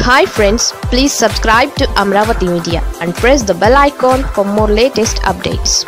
hi friends please subscribe to Amaravati media and press the bell icon for more latest updates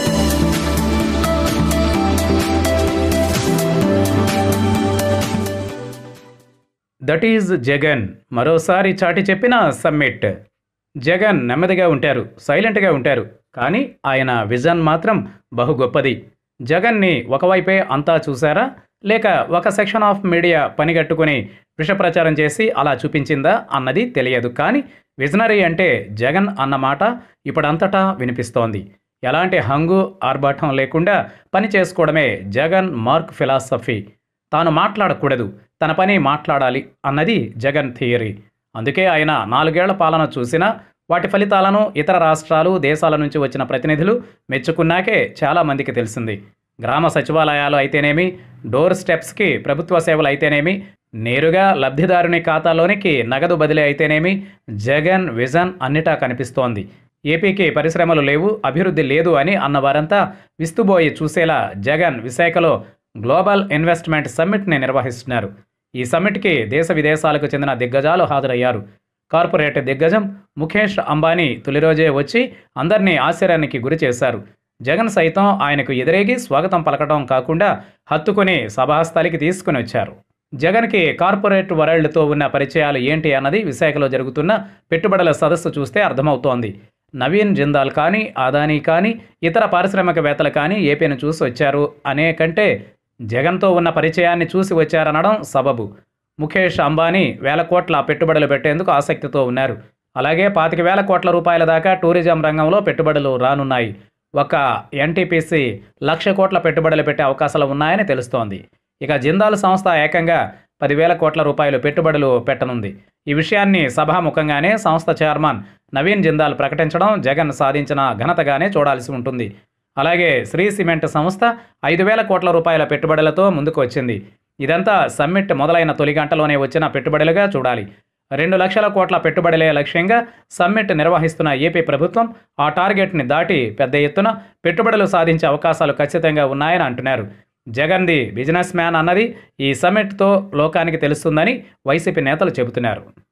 that is Jagan మరోసారి చాటి చెప్పిన summit Jagan నెమ్మదిగా ఉంటారు సైలెంట్గా ఉంటారు కానీ ఆయన విజన్ మాత్రం బహు గొప్పది జగన్ని ఒకవైపే అంతా చూసారా లేక ఒక సెక్షన్ ఆఫ్ మీడియా పనిగట్టుకుని విషప్రచారం చేసి అలా చూపించిందా అన్నది తెలియదు కానీ విజనరీ అంటే జగన్ అన్న మాట ఇప్పుడంతటా వినిపిస్తోంది ఎలాంటి హంగు ఆర్భాటం లేకుండా పని చేసుకోవడమే జగన్ మార్క్ ఫిలాసఫీ తాను మాట్లాడకూడదు తన పని మాట్లాడాలి అన్నది జగన్ థియరీ అందుకే ఆయన నాలుగేళ్ల పాలన చూసినా వాటి ఫలితాలను ఇతర రాష్ట్రాలు దేశాల నుంచి వచ్చిన ప్రతినిధులు మెచ్చుకున్నాకే చాలామందికి తెలిసింది గ్రామ సచివాలయాలు అయితేనేమి డోర్ స్టెప్స్కి ప్రభుత్వ సేవలు అయితేనేమి నేరుగా లబ్ధిదారుని ఖాతాలోనికి నగదు బదిలీ అయితేనేమి జగన్ విజన్ అన్నిటా కనిపిస్తోంది ఏపీకి పరిశ్రమలు లేవు అభివృద్ధి లేదు అని అన్నవారంతా విస్తుబోయి చూసేలా జగన్ విశాఖలో గ్లోబల్ ఇన్వెస్ట్మెంట్ సమ్మిట్ని నిర్వహిస్తున్నారు ఈ సమ్మిట్కి దేశ విదేశాలకు చెందిన దిగ్గజాలు హాజరయ్యారు కార్పొరేట్ దిగ్గజం ముఖేష్ అంబానీ తొలి రోజే వచ్చి అందరినీ ఆశ్చర్యానికి గురి చేశారు జగన్ సైతం ఆయనకు ఎదురేగి స్వాగతం పలకడం కాకుండా హత్తుకుని సభాస్థలికి తీసుకుని వచ్చారు జగన్కి కార్పొరేట్ వరల్డ్తో ఉన్న పరిచయాలు ఏంటి అన్నది విశాఖలో జరుగుతున్న పెట్టుబడుల సదస్సు చూస్తే అర్థమవుతోంది నవీన్ జిందాల్ కానీ అదానీ కానీ ఇతర పారిశ్రామికవేత్తలు కానీ ఏపీని చూసి వచ్చారు అనే కంటే జగన్తో ఉన్న పరిచయాన్ని చూసి వచ్చారనడం సబబు ముఖేష్ అంబానీ వేల కోట్ల పెట్టుబడులు పెట్టేందుకు ఆసక్తితో ఉన్నారు అలాగే పాతిక వేల కోట్ల రూపాయల దాకా టూరిజం రంగంలో పెట్టుబడులు రానున్నాయి ఒక ఎన్టీపీసీ లక్ష కోట్ల పెట్టుబడులు పెట్టే అవకాశాలు ఉన్నాయని తెలుస్తోంది ఇక జిందాల్ సంస్థ ఏకంగా పదివేల కోట్ల రూపాయలు పెట్టుబడులు పెట్టనుంది ఈ విషయాన్ని సభాముఖంగానే సంస్థ చైర్మన్ నవీన్ జిందాల్ ప్రకటించడం జగన్ సాధించిన ఘనతగానే చూడాల్సి ఉంటుంది అలాగే శ్రీ సిమెంట్ సంస్థ ఐదు వేల కోట్ల రూపాయల పెట్టుబడులతో ముందుకు వచ్చింది ఇదంతా సమ్మిట్ మొదలైన తొలి గంటలోనే వచ్చిన పెట్టుబడులుగా చూడాలి రెండు లక్షల కోట్ల పెట్టుబడులే లక్ష్యంగా సమ్మిట్ నిర్వహిస్తున్న ఏపీ ప్రభుత్వం ఆ టార్గెట్ని దాటి పెద్ద ఎత్తున పెట్టుబడులు సాధించే అవకాశాలు ఖచ్చితంగా ఉన్నాయని అంటున్నారు జగన్ది బిజినెస్ మ్యాన్ అన్నది ఈ సమ్మిట్తో లోకానికి తెలుస్తుందని వైసీపీ నేతలు చెబుతున్నారు